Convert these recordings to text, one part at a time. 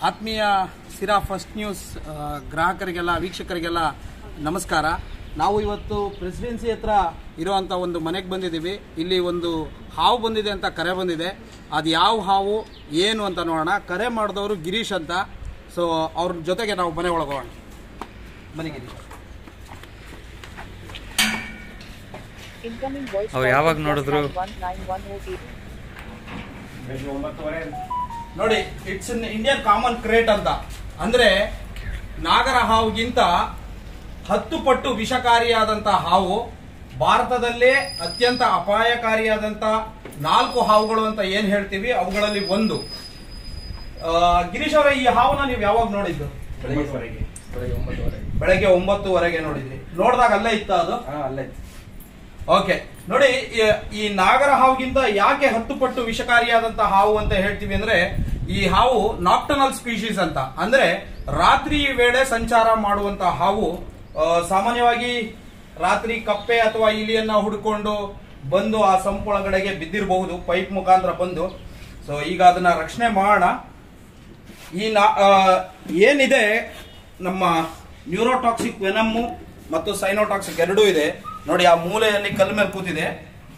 ಆತ್ಮೀಯ ಸಿರಾ first news ಆ, ಗ್ರಾಹಕರಿಗೆಲ್ಲ ವೀಕ್ಷಕರಿಗೆಲ್ಲ ನಮಸ್ಕಾರ ನಾವು ಇವತ್ತು ಪ್ರೆಸಿಡೆನ್ಸಿ ಹತ್ರ ಇರುವಂಥ ಒಂದು ಮನೆಗೆ ಬಂದಿದ್ದೀವಿ ಇಲ್ಲಿ ಒಂದು ಹಾವು ಬಂದಿದೆ ಅಂತ ಕರೆ ಬಂದಿದೆ ಅದು ಯಾವ ಹಾವು ಏನು ಅಂತ ನೋಡೋಣ ಕರೆ ಮಾಡಿದವರು ಗಿರೀಶ್ ಅಂತ ಸೊ ಅವ್ರ ಜೊತೆಗೆ ನಾವು ಮನೆ ಒಳಗೆ ಹೋಗೋಣ ಬನ್ನಿ ಗಿರೀಶ್ Incoming voice ಅವು call ಯಾವಾಗ from ನೋಡಿದ್ರು? 19108. ನೋಡಿ it's in Indian common krait ಅಂತ ಅಂದ್ರೆ ನಾಗರ ಹಾವುಗಿಂತ ಹತ್ತು ಪಟ್ಟು ವಿಷಕಾರಿಯಾದಂತ ಹಾವು ಭಾರತದಲ್ಲೇ ಅತ್ಯಂತ ಅಪಾಯಕಾರಿಯಾದಂತ ನಾಲ್ಕು ಹಾವುಗಳು ಅಂತ ಏನ್ ಹೇಳ್ತೀವಿ ಅವುಗಳಲ್ಲಿ ಒಂದು ಆ, ಗಿರೀಶ್ ಅವರೇ ಈ ಹಾವನ್ನ ನೀವು ಯಾವಾಗ ನೋಡಿದ್ದು ಬೆಳಗ್ಗೆವರೆಗೆ ಬೆಳಗ್ಗೆ ಒಂಬತ್ತುವರೆಗೆ ಬೆಳಗ್ಗೆ ಒಂಬತ್ತುವರೆಗೆ ನೋಡಿದ್ರಿ ನೋಡಿದಾಗ ಅಲ್ಲೇ ಇತ್ತ ಅದು ಹಾ ಅಲ್ಲೇ ಓಕೆ ನೋಡಿ ಈ- ಈ ನಾಗರ ಹಾವುಗಿಂತ ಯಾಕೆ ಹತ್ತು ಪಟ್ಟು ವಿಷಕಾರಿಯಾದಂತ ಹಾವು ಅಂತ ಹೇಳ್ತೀವಿ ಅಂದ್ರೆ ಈ ಹಾವು ನಾಕ್ಟನಲ್ ಸ್ಪೀಶೀಸ್ ಅಂತ ಅಂದ್ರೆ ರಾತ್ರಿ ವೇಳೆ ಸಂಚಾರ ಮಾಡುವಂತ ಹಾವು ಆ, ಸಾಮಾನ್ಯವಾಗಿ ರಾತ್ರಿ ಕಪ್ಪೆ ಅಥವಾ ಇಲಿಯನ್ನ ಹುಡುಕೊಂಡು ಬಂದು ಆ ಸಂಪೊಳಗಡೆಗೆ ಬಿದ್ದಿರಬಹುದು ಪೈಪ್ ಮುಖಾಂತರ ಬಂದು ಸೊ ಈಗ ಅದನ್ನ ರಕ್ಷಣೆ ಮಾಡೋಣ ಈ ನಾ ಆ, ಏನಿದೆ ನಮ್ಮ ನ್ಯೂರೋಟಾಕ್ಸಿಕ್ ವೆನಮ್ಮು ಮತ್ತು ಸೈನೋಟಾಕ್ಸಿಕ್ ಎರಡೂ ಇದೆ ನೋಡಿ ಆ ಮೂಲೆಯಲ್ಲಿ ಕಲ್ಲು ಮೇಲೆ ಕೂತಿದೆ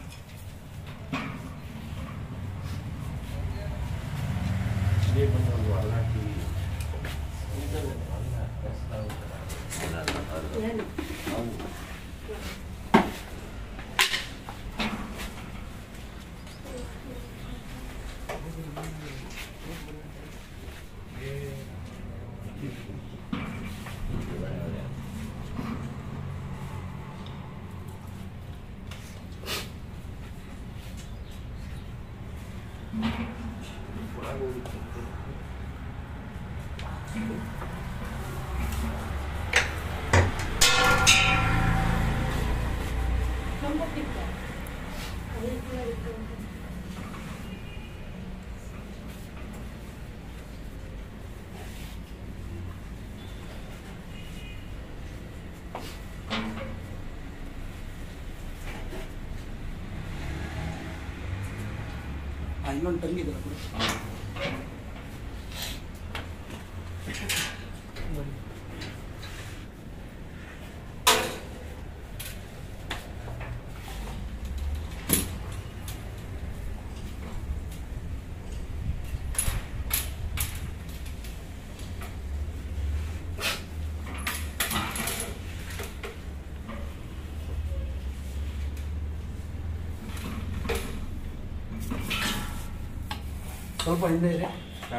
ಆ, ಇನ್ನೊಂದು ತಂಗಿದೆ ಸ್ವಲ್ಪ ಹಿಂದೆ ಇದೆ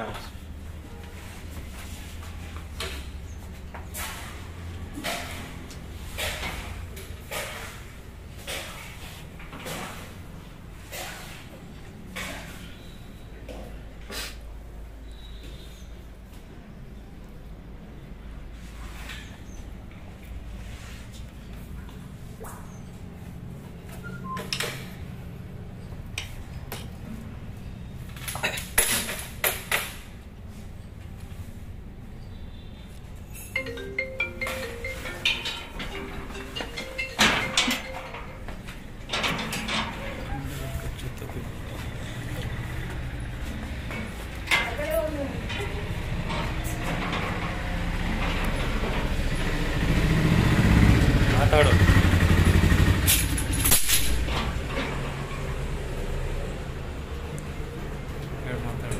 ಮಾತಾಡು ಹೇಳ್ ಮಾತಾಡು.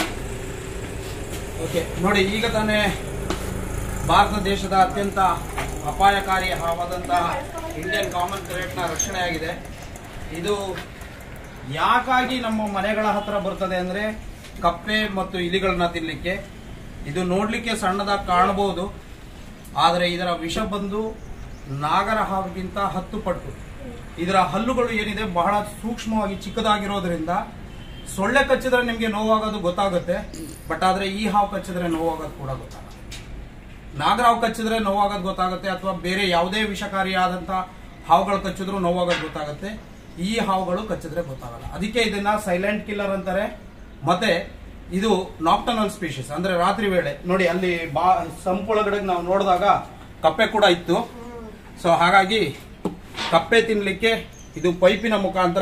ಓಕೆ ನೋಡಿ ಈಗ ತಾನೇ ಭಾರತ ದೇಶದ ಅತ್ಯಂತ ಅಪಾಯಕಾರಿ ಹಾವಾದಂತಹ ಇಂಡಿಯನ್ ಕಾಮನ್ ಕ್ರೇಟ್ನ ರಕ್ಷಣೆಯಾಗಿದೆ ಇದು ಯಾಕಾಗಿ ನಮ್ಮ ಮನೆಗಳ ಹತ್ರ ಬರ್ತದೆ ಅಂದ್ರೆ ಕಪ್ಪೆ ಮತ್ತು ಇಲಿಗಳನ್ನ ತಿನ್ನಲಿಕ್ಕೆ ಇದು ನೋಡ್ಲಿಕ್ಕೆ ಸಣ್ಣದಾಗಿ ಕಾಣಬಹುದು ಆದರೆ ಇದರ ವಿಷ ಬಂದು ನಾಗರ ಹಾವಿಗಿಂತ ಹತ್ತು ಪಟ್ಟು ಇದರ ಹಲ್ಲುಗಳು ಏನಿದೆ ಬಹಳ ಸೂಕ್ಷ್ಮವಾಗಿ ಚಿಕ್ಕದಾಗಿರೋದ್ರಿಂದ ಸೊಳ್ಳೆ ಕಚ್ಚಿದ್ರೆ ನಿಮಗೆ ನೋವಾಗೋದು ಗೊತ್ತಾಗುತ್ತೆ ಬಟ್ ಆದ್ರೆ ಈ ಹಾವು ಕಚ್ಚಿದ್ರೆ ನೋವಾಗೋದು ಕೂಡ ಗೊತ್ತಾಗುತ್ತೆ ನಾಗರ ಹಾವು ಕಚ್ಚಿದ್ರೆ ನೋವಾಗೋದು ಗೊತ್ತಾಗುತ್ತೆ ಅಥವಾ ಬೇರೆ ಯಾವುದೇ ವಿಷಕಾರಿಯಾದಂತ ಹಾವುಗಳು ಕಚ್ಚಿದ್ರು ನೋವಾಗೋದು ಗೊತ್ತಾಗುತ್ತೆ ಈ ಹಾವುಗಳು ಕಚ್ಚಿದ್ರೆ ಗೊತ್ತಾಗಲ್ಲ ಅದಕ್ಕೆ ಇದನ್ನ ಸೈಲೆಂಟ್ ಕಿಲ್ಲರ್ ಅಂತಾರೆ ಮತ್ತೆ ಇದು ನಾಕ್ಟನಲ್ ಸ್ಪೀಶೀಸ್ ಅಂದ್ರೆ ರಾತ್ರಿ ವೇಳೆ ನೋಡಿ ಅಲ್ಲಿ ಬಾ ಸಂಪೊಳಗಡೆ ನಾವು ನೋಡಿದಾಗ ಕಪ್ಪೆ ಕೂಡ ಇತ್ತು ಸೊ ಹಾಗಾಗಿ ಕಪ್ಪೆ ತಿನ್ಲಿಕ್ಕೆ ಇದು ಪೈಪಿನ ಮುಖಾಂತರ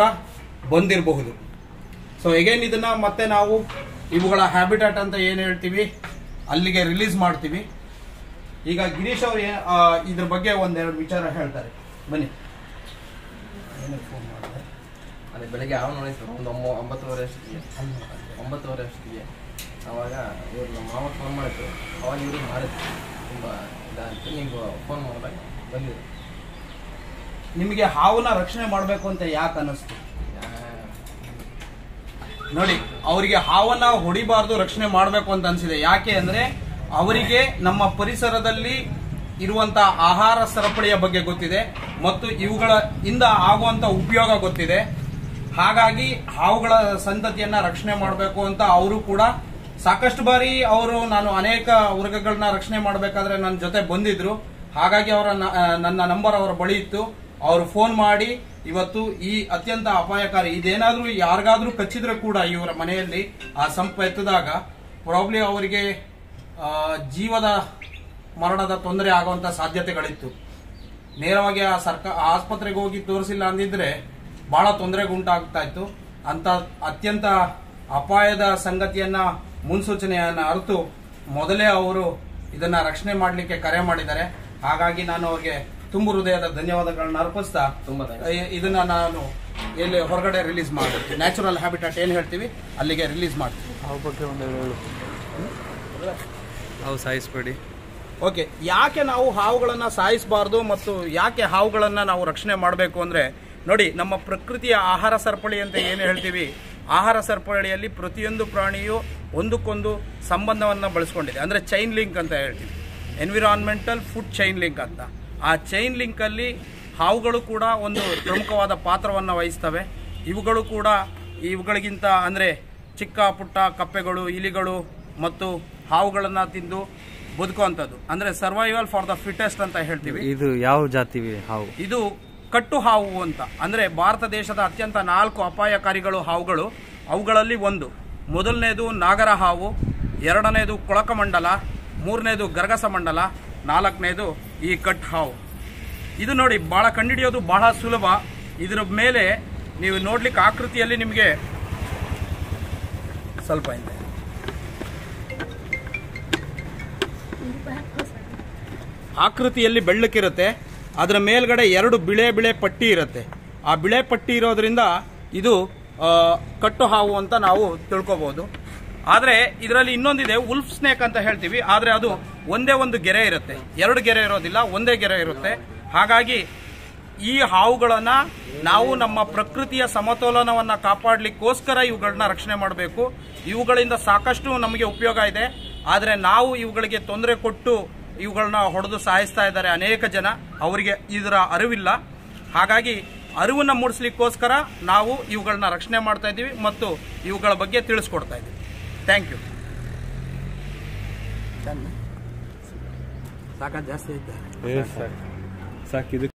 ಬಂದಿರಬಹುದು ಸೊ ಎಗೇನ್ ಇದನ್ನ ಮತ್ತೆ ನಾವು ಇವುಗಳ ಹ್ಯಾಬಿಟಾಟ್ ಅಂತ ಏನು ಹೇಳ್ತೀವಿ ಅಲ್ಲಿಗೆ ರಿಲೀಸ್ ಮಾಡ್ತೀವಿ ಈಗ ಗಿರೀಶ್ ಅವರು ಇದ್ರ ಬಗ್ಗೆ ಒಂದೆರಡು ವಿಚಾರ ಹೇಳ್ತಾರೆ ಬನ್ನಿ ಏನಕ್ಕೆ ಫೋನ್ ಮಾಡಿದೆ ಅದೇ ಬೆಳಗ್ಗೆ ಹಾವು ನೋಡಿ ಸರ್ ಒಂದು ಒಂಬ- ಒಂಬತ್ತುವರೆ ಅಷ್ಟೊತ್ತಿಗೆ ಒಂಬತ್ತುವರೆ ಅಷ್ಟೊತ್ತಿಗೆ ಅವಾಗ ಇವ್ರು ನಮ್ಮ ಮಾವ ಫೋನ್ ಮಾಡಿದ್ರು ಅವಾಗ ಇವ್ರಿಗೆ ಮಾಡಿದ್ರು ತುಂಬ ಇದಾಯಿತು ನೀವು ಫೋನ್ ಮಾಡಿದಾಗ ಬಂದಿದ್ರು ನಿಮಗೆ ಹಾವನ್ನ ರಕ್ಷಣೆ ಮಾಡಬೇಕು ಅಂತ ಯಾಕೆ ಅನ್ನಿಸ್ತು ನೋಡಿ ಅವರಿಗೆ ಹಾವನ್ನ ಹೊಡಿಬಾರ್ದು ರಕ್ಷಣೆ ಮಾಡಬೇಕು ಅಂತ ಅನ್ಸಿದೆ ಯಾಕೆ ಅಂದ್ರೆ ಅವರಿಗೆ ನಮ್ಮ ಪರಿಸರದಲ್ಲಿ ಇರುವಂತ ಆಹಾರ ಸರಪಳಿಯ ಬಗ್ಗೆ ಗೊತ್ತಿದೆ ಮತ್ತು ಇವುಗಳ ಇಂದ ಆಗುವಂತ ಉಪಯೋಗ ಗೊತ್ತಿದೆ ಹಾಗಾಗಿ ಹಾವುಗಳ ಸಂತತಿಯನ್ನ ರಕ್ಷಣೆ ಮಾಡಬೇಕು ಅಂತ ಅವರು ಕೂಡ ಸಾಕಷ್ಟು ಬಾರಿ ಅವರು ನಾನು ಅನೇಕ ವರ್ಗಗಳನ್ನ ರಕ್ಷಣೆ ಮಾಡಬೇಕಾದ್ರೆ ನನ್ನ ಜೊತೆ ಬಂದಿದ್ರು ಹಾಗಾಗಿ ಅವರ ನ- ಆ, ನನ್ನ ನಂಬರ್ ಅವರ ಬಳಿ ಇತ್ತು ಅವರು ಫೋನ್ ಮಾಡಿ ಇವತ್ತು ಈ ಅತ್ಯಂತ ಅಪಾಯಕಾರಿ ಇದೇನಾದ್ರೂ ಯಾರಿಗಾದ್ರೂ ಕಚ್ಚಿದ್ರೆ ಕೂಡ ಇವರ ಮನೆಯಲ್ಲಿ ಆ ಸಂಪ ಎತ್ತಿದಾಗ ಪ್ರಾಬ್ಲಿ ಅವರಿಗೆ ಆ, ಜೀವದ ಮರಣದ ತೊಂದರೆ ಆಗುವಂತ ಸಾಧ್ಯತೆಗಳಿತ್ತು ನೇರವಾಗಿ ಆ ಸರ್ಕಾರ ಆಸ್ಪತ್ರೆಗೆ ಹೋಗಿ ತೋರಿಸಿಲ್ಲ ಅಂದಿದ್ರೆ ಬಹಳ ತೊಂದರೆಗೆ ಉಂಟಾಗ್ತಾ ಇತ್ತು ಅಂತ ಅತ್ಯಂತ ಅಪಾಯದ ಸಂಗತಿಯನ್ನ ಮುನ್ಸೂಚನೆಯನ್ನ ಅರಿತು ಮೊದಲೇ ಅವರು ಇದನ್ನ ರಕ್ಷಣೆ ಮಾಡಲಿಕ್ಕೆ ಕರೆ ಮಾಡಿದ್ದಾರೆ ಹಾಗಾಗಿ ನಾನು ಅವ್ರಿಗೆ ತುಂಬು ಹೃದಯದ ಧನ್ಯವಾದಗಳನ್ನ ಅರ್ಪಿಸ್ತಾ ತುಂಬ thanks. ಇ- ಇದನ್ನ ನಾನು ಎಲ್ಲಿ ಹೊರಗಡೆ ರಿಲೀಸ್ ಮಾಡ್ತೀನಿ ನ್ಯಾಚುರಲ್ ಹ್ಯಾಬಿಟಾಟ್ ಏನ್ ಹೇಳ್ತೀವಿ ಅಲ್ಲಿಗೆ ರಿಲೀಸ್ ಮಾಡ್ತೀವಿ ಅವು ಬಗ್ಗೆ ಒಂದು ಹೇಳು ಅವು ಸಾಯಿಸ್ಬೇಡಿ ಓಕೆ ಯಾಕೆ ನಾವು ಹಾವುಗಳನ್ನ ಸಾಯಿಸಬಾರ್ದು ಮತ್ತು ಯಾಕೆ ಹಾವುಗಳನ್ನ ನಾವು ರಕ್ಷಣೆ ಮಾಡಬೇಕು ಅಂದ್ರೆ ನೋಡಿ ನಮ್ಮ ಪ್ರಕೃತಿಯ ಆಹಾರ ಸರಪಳಿ ಅಂತ ಏನು ಹೇಳ್ತೀವಿ ಆಹಾರ ಸರಪಳಿಯಲ್ಲಿ ಪ್ರತಿಯೊಂದು ಪ್ರಾಣಿಯು ಒಂದಕ್ಕೊಂದು ಸಂಬಂಧವನ್ನ ಬಳಸ್ಕೊಂಡಿದೆ ಅಂದ್ರೆ ಚೈನ್ ಲಿಂಕ್ ಅಂತ ಹೇಳ್ತೀವಿ ಎನ್ವಿರಾನ್ಮೆಂಟಲ್ ಫುಡ್ ಚೈನ್ ಲಿಂಕ್ ಅಂತ ಆ ಚೈನ್ ಲಿಂಕ್ ಅಲ್ಲಿ ಹಾವುಗಳು ಕೂಡ ಒಂದು ಪ್ರಮುಖವಾದ ಪಾತ್ರವನ್ನು ವಹಿಸ್ತವೆ ಇವುಗಳು ಕೂಡ ಇವುಗಳಿಗಿಂತ ಅಂದ್ರೆ ಚಿಕ್ಕ ಪುಟ್ಟ ಕಪ್ಪೆಗಳು ಇಲಿಗಳು ಮತ್ತು ಹಾವುಗಳನ್ನ ತಿಂದು ಬದುಕುವಂಥದ್ದು ಅಂದ್ರೆ ಸರ್ವೈವಲ್ ಫಾರ್ ದ ಫಿಟೆಸ್ಟ್ ಅಂತ ಹೇಳ್ತೀವಿ ಇದು ಯಾವ ಜಾತಿ ಹಾವು ಇದು ಕಟ್ಟು ಹಾವು ಅಂತ ಅಂದ್ರೆ ಭಾರತ ದೇಶದ ಅತ್ಯಂತ ನಾಲ್ಕು ಅಪಾಯಕಾರಿಗಳು ಹಾವುಗಳು ಅವುಗಳಲ್ಲಿ ಒಂದು ಮೊದಲನೇದು ನಾಗರ ಹಾವು ಎರಡನೇದು ಕೊಳಕಮಂಡಲ ಮೂರನೇದು ಗರಗಸ ಮಂಡಲ ನಾಲ್ಕನೇದು ಈ ಕಟ್ ಹಾವು ಇದು ನೋಡಿ ಬಹಳ ಕಂಡುಹಿಡಿಯೋದು ಬಹಳ ಸುಲಭ ಇದರ ಮೇಲೆ ನೀವು ನೋಡ್ಲಿಕ್ಕೆ ಆಕೃತಿಯಲ್ಲಿ ನಿಮಗೆ ಸ್ವಲ್ಪ ಹಿಂದೆ ಆಕೃತಿಯಲ್ಲಿ ಬೆಳ್ಳಕ್ಕಿರುತ್ತೆ ಅದರ ಮೇಲ್ಗಡೆ ಎರಡು ಬಿಳೆ ಬಿಳೆ ಪಟ್ಟಿ ಇರುತ್ತೆ ಆ ಬಿಳೆ ಪಟ್ಟಿ ಇರೋದ್ರಿಂದ ಇದು ಆ, ಕಟ್ಟು ಹಾವು ಅಂತ ನಾವು ತಿಳ್ಕೊಬಹುದು ಆದರೆ ಇದರಲ್ಲಿ ಇನ್ನೊಂದಿದೆ ಉಲ್ಫ್ ಸ್ನೇಕ್ ಅಂತ ಹೇಳ್ತೀವಿ ಆದರೆ ಅದು ಒಂದೇ ಒಂದು ಗೆರೆ ಇರುತ್ತೆ ಎರಡು ಗೆರೆ ಇರೋದಿಲ್ಲ ಒಂದೇ ಗೆರೆ ಇರುತ್ತೆ ಹಾಗಾಗಿ ಈ ಹಾವುಗಳನ್ನ ನಾವು ನಮ್ಮ ಪ್ರಕೃತಿಯ ಸಮತೋಲನವನ್ನ ಕಾಪಾಡಲಿಕ್ಕೋಸ್ಕರ ಇವುಗಳನ್ನ ರಕ್ಷಣೆ ಮಾಡಬೇಕು ಇವುಗಳಿಂದ ಸಾಕಷ್ಟು ನಮಗೆ ಉಪಯೋಗ ಇದೆ ಆದರೆ ನಾವು ಇವುಗಳಿಗೆ ತೊಂದರೆ ಕೊಟ್ಟು ಇವುಗಳನ್ನ ಹೊಡೆದು ಸಾಯಿಸ್ತಾ ಇದ್ದಾರೆ ಅನೇಕ ಜನ ಅವರಿಗೆ ಇದರ ಅರಿವಿಲ್ಲ ಹಾಗಾಗಿ ಅರಿವನ್ನ ಮೂಡಿಸ್ಲಿಕ್ಕೋಸ್ಕರ ನಾವು ಇವುಗಳನ್ನ ರಕ್ಷಣೆ ಮಾಡ್ತಾ ಇದ್ದೀವಿ ಮತ್ತು ಇವುಗಳ ಬಗ್ಗೆ ತಿಳಿಸ್ಕೊಡ್ತಾ ಇದ್ದೀವಿ ಥ್ಯಾಂಕ್ ಯು ಸಾಕ ಜಾಸ್ತಿ ಐತೆ ಸಾಕಿದು